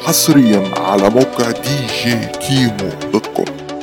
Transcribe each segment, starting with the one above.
حصريا على موقع دي جي كيمو دوت كوم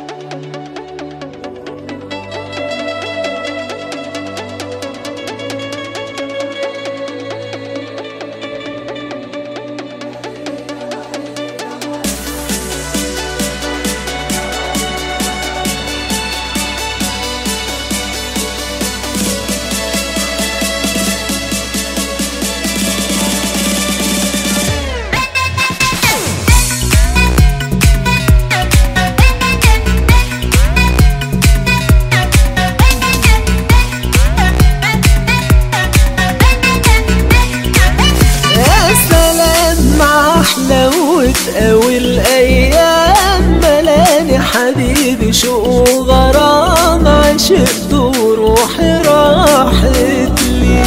يا سلام مع حلاوة أول أيام ملاني حبيبي شوق وغرام عشقت وروحي راحت لي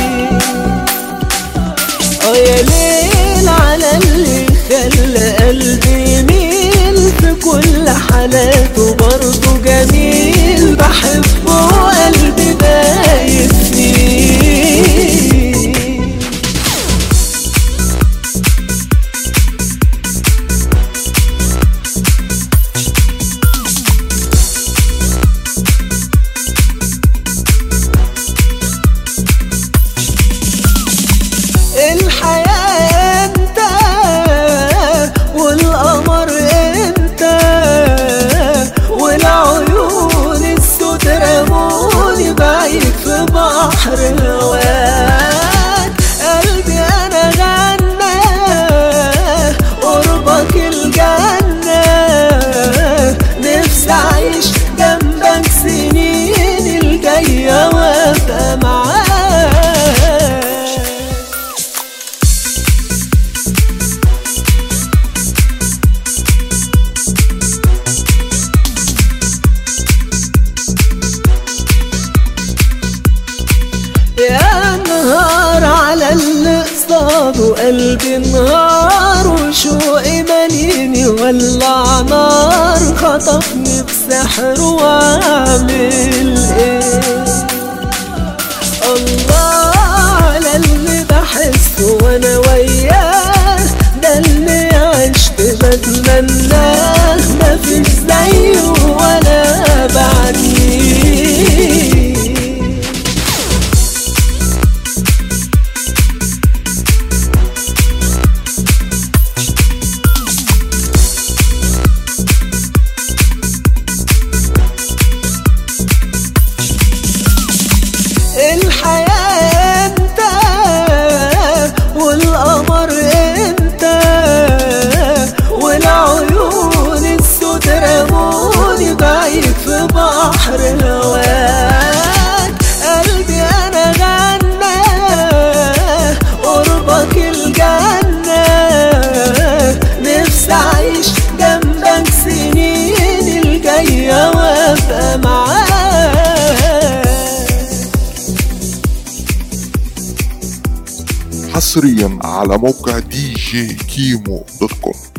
اه يا ليل على اللي خلى قلبي يميل في كل حالاته برضه جميل بحبه وقلبي دايب فيه الحياة انت والقمر انت والعيون السود رموني بعيد في بحر هواك قلبي انا غنى قربك الجنة نفسي اعيش جنبك سنين الجاية وابقى معاك يا نهار على اللي قصاده قلبي نهار وشوقي ماليني ولع نار خطفني بسحر واعمل ايه الله على اللي بحسه وانا وياه ده اللي عشت بتمناه مفيش زيه ولا بعديه الحياة انت والقمر انت والعيون السود رموني بعيد في بحر هواك قلبي انا غنى قربك الجنة نفسي اعيش جنبك سنين الجاية وابقى معاك حصريا على موقع دي جي كيمو دوت كوم